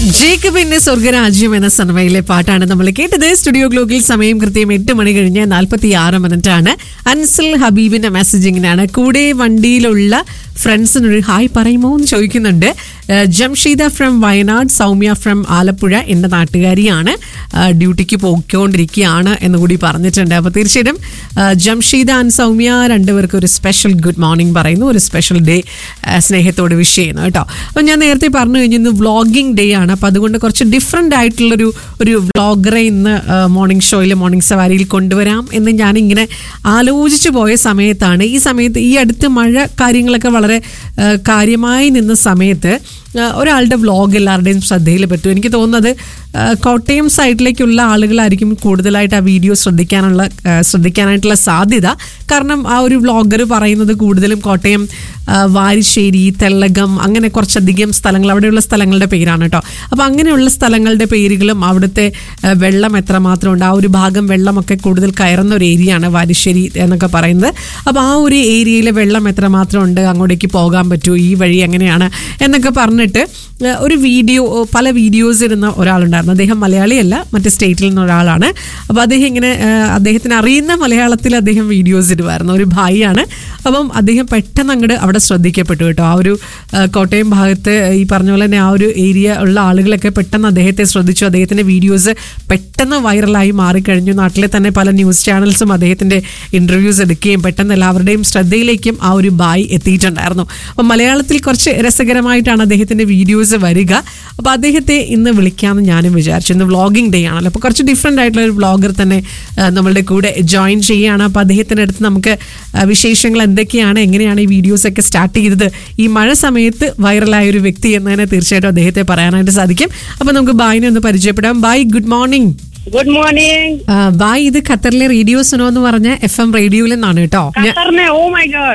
ജേക്കബിന്റെ സ്വർഗരാജ്യം എന്ന സിനിമയിലെ പാട്ടാണ് നമ്മൾ കേട്ടത് സ്റ്റുഡിയോ ഗ്ലോക്കിൽ സമയം കൃത്യം എട്ട് മണി കഴിഞ്ഞ് നാൽപ്പത്തി ആറ് മിനിറ്റ് ആണ് അൻസൽ ഹബീബിന്റെ മെസ്സേജിങ്ങിനാണ് കൂടെ വണ്ടിയിലുള്ള ഫ്രണ്ട്സിനൊരു ഹായ് പറയുമോ എന്ന് ചോദിക്കുന്നുണ്ട് ഏഹ് ജംഷീദ ഫ്രം വയനാട് സൗമ്യ ഫ്രം ആലപ്പുഴ എന്റെ നാട്ടുകാരിയാണ് ഏഹ് ഡ്യൂട്ടിക്ക് പോയിക്കൊണ്ടിരിക്കുകയാണ് എന്ന് കൂടി പറഞ്ഞിട്ടുണ്ട് അപ്പോൾ തീർച്ചയായിട്ടും ഏഹ് ജംഷീദ ആൻഡ് സൗമ്യ രണ്ടുപേർക്കും ഒരു സ്പെഷ്യൽ ഗുഡ് മോർണിംഗ് പറയുന്നു ഒരു സ്പെഷ്യൽ ഡേ സ്നേഹത്തോട് വിഷ് ചെയ്യുന്നു കേട്ടോ അപ്പോൾ ഞാൻ നേരത്തെ പറഞ്ഞു കഴിഞ്ഞു ഇന്ന് വ്ളോഗിംഗ് ഡേ ആണ് അപ്പോൾ അതുകൊണ്ട് കുറച്ച് ഡിഫറെൻ്റ് ആയിട്ടുള്ളൊരു ഒരു വ്ളോഗറെ ഇന്ന് മോർണിംഗ് ഷോയിൽ മോർണിംഗ് സവാരിയിൽ കൊണ്ടുവരാം എന്ന് ഞാനിങ്ങനെ ആലോചിച്ചു പോയ സമയത്താണ് ഈ സമയത്ത് ഈ അടുത്ത് മഴ കാര്യങ്ങളൊക്കെ വളരെ ആ, കാര്യമായി നിന്ന സമയത്ത് ആ, ഒരാളുടെ വ്ളോഗ് എല്ലാവരുടെയും ശ്രദ്ധയിൽ പറ്റും എനിക്ക് തോന്നുന്നത് ആ, കോട്ടയം സൈഡിലേക്കുള്ള ആളുകളായിരിക്കും കൂടുതലായിട്ട് ആ വീഡിയോ ശ്രദ്ധിക്കാനുള്ള ആ, ശ്രദ്ധിക്കാനായിട്ടുള്ള സാധ്യത കാരണം ആ ഒരു വ്ളോഗർ പറയുന്നത് കൂടുതലും കോട്ടയം ആ, വാരിശ്ശേരി തെള്ളകം അങ്ങനെ കുറച്ചധികം സ്ഥലങ്ങൾ അവിടെയുള്ള സ്ഥലങ്ങളുടെ പേരാണ് കേട്ടോ അപ്പോൾ അങ്ങനെയുള്ള സ്ഥലങ്ങളുടെ പേരുകളും അവിടുത്തെ ആ, വെള്ളം എത്രമാത്രം ഉണ്ട് ആ ഒരു ഭാഗം വെള്ളമൊക്കെ കൂടുതൽ കയറുന്ന ഒരു ഏരിയയാണ് വാരിശ്ശേരി എന്നൊക്കെ പറയുന്നത് അപ്പോൾ ആ ഒരു ഏരിയയിൽ വെള്ളം എത്രമാത്രം ഉണ്ട് അങ്ങോട്ടേക്ക് പോകാൻ പറ്റുമോ ഈ വഴി എങ്ങനെയാണ് എന്നൊക്കെ പറഞ്ഞിട്ട് ആ, ഒരു വീഡിയോ പല വീഡിയോസ് ഇടുന്ന ഒരാളുണ്ടായിരുന്നു അദ്ദേഹം മലയാളിയല്ല മറ്റ് സ്റ്റേറ്റിൽ നിന്ന് ഒരാളാണ് അപ്പോൾ അദ്ദേഹം ഇങ്ങനെ ആ, അദ്ദേഹത്തിന് അറിയുന്ന മലയാളത്തിൽ അദ്ദേഹം വീഡിയോസ് ഇടുമായിരുന്നു ഒരു ഭായിയാണ് അപ്പം അദ്ദേഹം പെട്ടെന്ന് അങ്ങോട്ട് അവിടെ ശ്രദ്ധിക്കപ്പെട്ടു കേട്ടോ ആ ഒരു ആ, കോട്ടയം ഭാഗത്ത് ഈ പറഞ്ഞ പോലെ തന്നെ ആ ഒരു ഏരിയ ഉള്ള ആളുകളൊക്കെ പെട്ടെന്ന് അദ്ദേഹത്തെ ശ്രദ്ധിച്ചു അദ്ദേഹത്തിന്റെ വീഡിയോസ് പെട്ടെന്ന് വൈറലായി മാറിക്കഴിഞ്ഞു നാട്ടിലെ തന്നെ പല ന്യൂസ് ചാനൽസും അദ്ദേഹത്തിന്റെ ഇന്റർവ്യൂസ് എടുക്കുകയും പെട്ടെന്ന് എല്ലാവരുടെയും ശ്രദ്ധയിലേക്കും ആ ഒരു ബായ് എത്തിയിട്ടുണ്ടായിരുന്നു അപ്പം മലയാളത്തിൽ കുറച്ച് രസകരമായിട്ടാണ് അദ്ദേഹത്തിന്റെ വീഡിയോസ് വരിക അപ്പോൾ അദ്ദേഹത്തെ ഇന്ന് വിളിക്കാമെന്ന് ഞാനും വിചാരിച്ചു ഇന്ന് വ്ളോഗിംഗ് ഡേ ആണല്ലോ അപ്പോൾ കുറച്ച് ഡിഫറെൻ്റ് ആയിട്ടുള്ള ഒരു വ്ളോഗർ തന്നെ ആ, നമ്മളുടെ കൂടെ ജോയിൻ ചെയ്യുകയാണ് അപ്പോൾ അദ്ദേഹത്തിൻ്റെ അടുത്ത് നമുക്ക് ആ, വിശേഷങ്ങൾ എന്തൊക്കെയാണ് എങ്ങനെയാണ് ഈ വീഡിയോസ് ഒക്കെ സ്റ്റാർട്ട് ചെയ്തത് ഈ മഴ സമയത്ത് വൈറലായ ഒരു വ്യക്തി എന്നതിനെ തീർച്ചയായിട്ടും അദ്ദേഹത്തെ പറയാനായിട്ട് സാധിക്കും അപ്പോൾ നമുക്ക് ബായിനെ ഒന്ന് പരിചയപ്പെടാം Bhai good morning good morning Bhai ഇത് ഖത്തറിലെ റേഡിയോ സുനോ എന്ന് പറഞ്ഞ എഫ് എം റേഡിയോയിൽ നിന്നാണ് കേട്ടോ ഞാൻ- ഖത്തറിനെ ഓ മൈ ഗോഡ്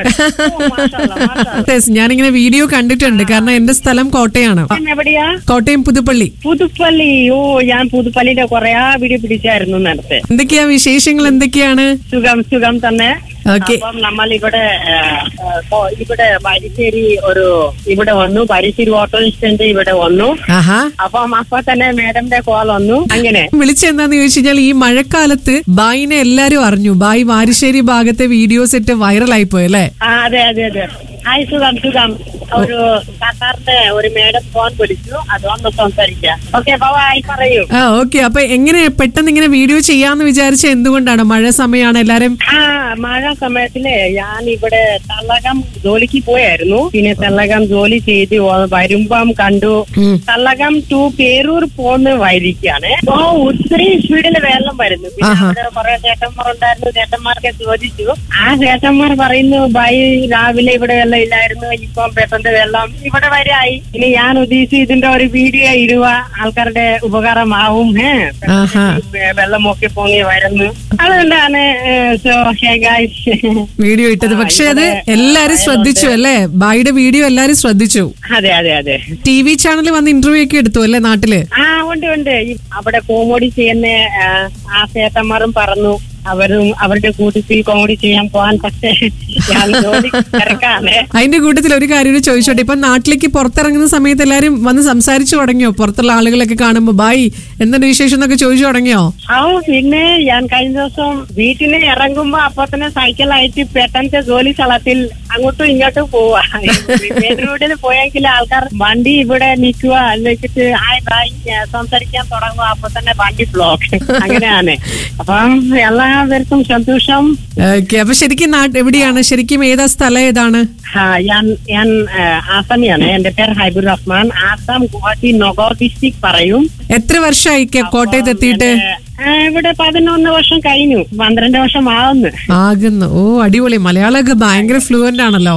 Yes, ഞാനിങ്ങനെ വീഡിയോ കണ്ടിട്ടുണ്ട് കാരണം എന്റെ സ്ഥലം കോട്ടയാണ് എവിടെയാ കോട്ടയം പുതുപ്പള്ളി പുതുപ്പള്ളി ഓ ഞാൻ പുതുപ്പള്ളിയുടെ കൊറേ വീഡിയോ പിടിച്ചായിരുന്നു നേരത്തെ എന്തൊക്കെയാ വിശേഷങ്ങൾ എന്തൊക്കെയാണ് സുഖം സുഖം തന്നെ ഓക്കെ അപ്പം നമ്മൾ ഇവിടെ ആ, ആ, ഓ, ഇവിടെ ബാരിശ്ശേരി ഒരു ഇവിടെ വന്നു ബാരിശ്ശേരി ഓട്ടോ സ്റ്റാൻഡ് ഇവിടെ വന്നു ആഹാ അപ്പം അപ്പൊ തന്നെ മാഡത്തിന്റെ കോൾ വന്നു അങ്ങനെ വിളിച്ചെന്താന്ന് ചോദിച്ചു കഴിഞ്ഞാൽ ഈ മഴക്കാലത്ത് ബായിനെ എല്ലാരും അറിഞ്ഞു ബായി വാരിശ്ശേരി ഭാഗത്തെ വീഡിയോസ് ഇട്ട് വൈറലായി പോയി അല്ലേ ആ അതെ അതെ അതെ ഹായ് സുഖം സുഖം ഒരു ഖത്തറിന്റെ ഒരു മേഡം ഫോൺ വിളിച്ചു അതുകൊണ്ട് സംസാരിക്കാം ഓക്കെ ബൈ പറയൂ ആ ഓക്കെ അപ്പൊ എങ്ങനെ പെട്ടെന്ന് ഇങ്ങനെ വീഡിയോ ചെയ്യാന്ന് വിചാരിച്ച എന്തുകൊണ്ടാണ് മഴ സമയമാണ് എല്ലാരും ആ മഴ സമയത്തില് ഞാൻ ഇവിടെ തള്ളകം ജോലിക്ക് പോയായിരുന്നു പിന്നെ തള്ളകം ജോലി ചെയ്ത് വ- വരുമ്പം കണ്ടു ഉം. തള്ളകം ടു പേരൂർ പോകുന്ന വഴിക്കാണ് ഓ ഒത്തിരി സ്പീഡിൽ വെള്ളം വരുന്നു പിന്നെ ആഹാ. അവിടെ കുറെ ചേട്ടന്മാർ ഉണ്ടായിരുന്നു ചേട്ടന്മാർക്ക് ചോദിച്ചു ആ ചേട്ടന്മാർ പറയുന്നു ബൈ രാവിലെ ഇവിടെ വെള്ളം ഇല്ലായിരുന്നു ഇപ്പം പെട്ടെന്ന് വെള്ളം ഇവിടെ വരെയായി ഇനി ഞാൻ ഉദ്ദേശിച്ചു ഇതിന്റെ ഒരു വീഡിയോ ഇടുക ആൾക്കാരുടെ ഉപകാരമാവും ഏ ആഹാ വെള്ളമൊക്കെ പൊങ്ങി വരുന്നു അതുകൊണ്ടാണ് സോ ഹേ ഗൈസ് വീഡിയോ ഇട്ടത് ആ, പക്ഷെ അത് ഇവിടെ എല്ലാരും ശ്രദ്ധിച്ചു അല്ലേ ബായിയുടെ വീഡിയോ എല്ലാരും ശ്രദ്ധിച്ചു അതെ അതെ അതെ ടി വി ചാനലിൽ വന്ന് ഇന്റർവ്യൂ ഒക്കെ എടുത്തു അല്ലേ നാട്ടില് ആ ഉണ്ട് ഉണ്ട് ഈ അവിടെ കോമഡി ചെയ്യുന്ന ആ, ആ ചേട്ടന്മാരും പറഞ്ഞു അവരും അവരുടെ കൂട്ടത്തിൽ കോമഡി ചെയ്യാൻ പോകാൻ പക്ഷേ ഞാൻ ജോലി തിരക്കാണ് അതിന്റെ കൂട്ടത്തിൽ ഒരു കാര്യം കൂടി ചോദിച്ചോട്ടെ ഇപ്പൊ നാട്ടിലേക്ക് പുറത്തിറങ്ങുന്ന സമയത്ത് എല്ലാരും വന്ന് സംസാരിച്ചു തുടങ്ങിയോ പുറത്തുള്ള ആളുകളൊക്കെ കാണുമ്പോ ബായി എന്തുണ്ട് വിശേഷം എന്നൊക്കെ ചോദിച്ചു തുടങ്ങിയോ ആ പിന്നെ ഞാൻ കഴിഞ്ഞ ദിവസം വീട്ടിൽ നിന്ന് ഇറങ്ങുമ്പോ അപ്പൊ തന്നെ സൈക്കിളായിട്ട് പെട്ടെന്ന് ജോലി സ്ഥലത്തിൽ അങ്ങോട്ടും ഇങ്ങോട്ടും പോവാ മെയിൻ റോഡിൽ പോയെങ്കിൽ ആൾക്കാർ വണ്ടി ഇവിടെ നിൽക്കുക അല്ലെങ്കിൽ ആയി ബായ് ഏ, സംസാരിക്കാൻ തുടങ്ങുക അപ്പൊ തന്നെ വണ്ടി ബ്ലോക്ക് അങ്ങനെയാണ് അപ്പം എല്ലാവർക്കും സന്തോഷം ഓക്കെ അപ്പൊ ശരിക്കും നാട്ട് എവിടെയാണ് ശരിക്കും ഏതാ സ്ഥലം ഏതാണ് ആ, ഞാൻ ഞാൻ ഏ, ആസാമിയാണ് എന്റെ പേര് ഹൈബുർ റഹ്മാൻ ആസാം ഗുവാഹട്ടി നഗർ ഡിസ്ട്രിക്ട് പറയും എത്ര വർഷമായി കെ- കോട്ടയത്ത് എത്തിയിട്ട് ഏ, ഇവിടെ പതിനൊന്ന് വർഷം കഴിഞ്ഞു പന്ത്രണ്ട് വർഷം ആവുന്നു ആകുന്നു ഓ അടിപൊളി മലയാളമൊക്കെ ഭയങ്കര ഫ്ലുവന്റ് ആണല്ലോ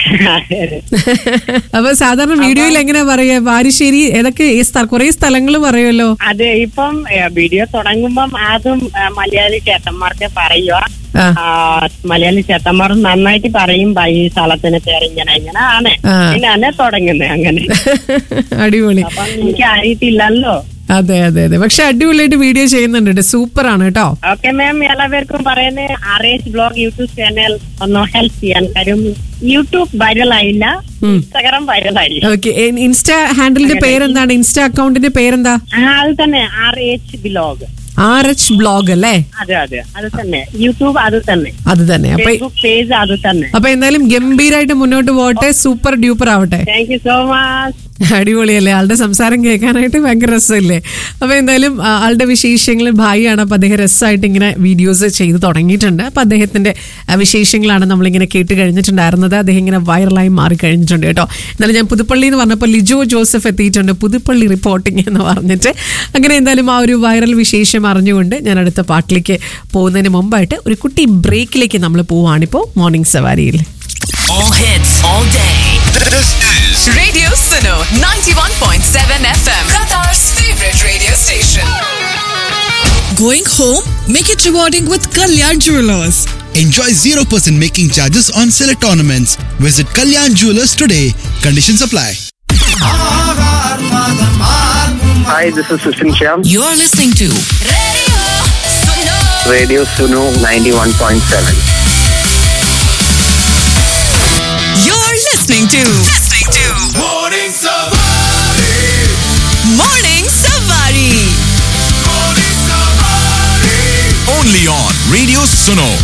അപ്പൊ സാധാരണ വീഡിയോയിൽ എങ്ങനെ പറയാ വാരിശ്ശേരി ഏതൊക്കെ കുറെ സ്ഥലങ്ങൾ പറയുമല്ലോ അതെ ഇപ്പം ഏ, വീഡിയോ തുടങ്ങുമ്പം ആദ്യം ഏ, മലയാളി ചേട്ടന്മാർക്ക് പറയുക ആ ആ, മലയാളി ചേട്ടന്മാർ നന്നായിട്ട് പറയും "ബൈ, ഈ സ്ഥലത്തിന് പേര് ഇങ്ങനെ ഇങ്ങനെ ആണ് ആ. പിന്നെ തുടങ്ങുന്നത് അങ്ങനെ അടിപൊളി അപ്പം എനിക്ക് അറിയത്തില്ലല്ലോ അതെ അതെ അതെ പക്ഷെ അടിപൊളിയായിട്ട് വീഡിയോ ചെയ്യുന്നുണ്ട് സൂപ്പർ ആണ് കേട്ടോ ഓക്കെ മാം എല്ലാവർക്കും പറയുന്നത് R H blog YouTube channel ഒന്ന് ഹെൽപ്പ് ചെയ്യാൻ കാര്യം യൂട്യൂബ് വൈറലായില്ല ഇൻസ്റ്റാഗ്രാം വൈറലായി ഓക്കെ ഇൻസ്റ്റാ ഹാൻഡിലിന്റെ പേരെന്താണ് ഇൻസ്റ്റാ അക്കൗണ്ടിന്റെ പേരെന്താ ആ അത് തന്നെ R H blog R H blog അല്ലേ അതെ അതെ അത് തന്നെ യൂട്യൂബ് അത് തന്നെ അത് തന്നെ അപ്പൊ ഫേസ്ബുക്ക് പേജ് അത് തന്നെ അപ്പൊ എന്തായാലും ഗംഭീരായിട്ട് മുന്നോട്ട് പോട്ടെ സൂപ്പർ ഡ്യൂപ്പർ ആവട്ടെ താങ്ക് യു സോ മച്ച് അടിപൊളിയല്ലേ ആളുടെ സംസാരം കേൾക്കാനായിട്ട് ഭയങ്കര രസമല്ലേ അപ്പൊ എന്തായാലും ആ, ആളുടെ വിശേഷങ്ങൾ ഭായിയാണ് അപ്പൊ അദ്ദേഹം രസമായിട്ട് ഇങ്ങനെ വീഡിയോസ് ചെയ്ത് തുടങ്ങിയിട്ടുണ്ട് അപ്പൊ അദ്ദേഹത്തിന്റെ ആ, വിശേഷങ്ങളാണ് നമ്മളിങ്ങനെ കേട്ട് കഴിഞ്ഞിട്ടുണ്ടായിരുന്നത് അദ്ദേഹം ഇങ്ങനെ വൈറലായി മാറി കഴിഞ്ഞിട്ടുണ്ട് കേട്ടോ എന്നാലും ഞാൻ പുതുപ്പള്ളി എന്ന് പറഞ്ഞപ്പോൾ ലിജോ ജോസഫ് എത്തിയിട്ടുണ്ട് പുതുപ്പള്ളി റിപ്പോർട്ടിംഗ് എന്ന് പറഞ്ഞിട്ട് അങ്ങനെ എന്തായാലും ആ ഒരു വൈറൽ വിശേഷം അറിഞ്ഞുകൊണ്ട് ഞാൻ അടുത്ത പാട്ടിലേക്ക് പോകുന്നതിന് മുമ്പായിട്ട് ഒരു കുട്ടി ബ്രേക്കിലേക്ക് നമ്മൾ പോവാണിപ്പോൾ മോർണിംഗ് സവാരിയിൽ All hits, all day. This is Radio Suno 91.7 FM. Qatar's favorite radio station. Going home? Make it rewarding with Kalyan Jewelers. Enjoy 0% making charges on select ornaments. Visit Kalyan Jewelers today. Conditions apply. Hi, this is Sushin Shyam, You're listening to Radio Suno. Radio Suno 91.7. You're listening to Listening to Morning Savari. Morning Savari. Morning Savari. Only on Radio Suno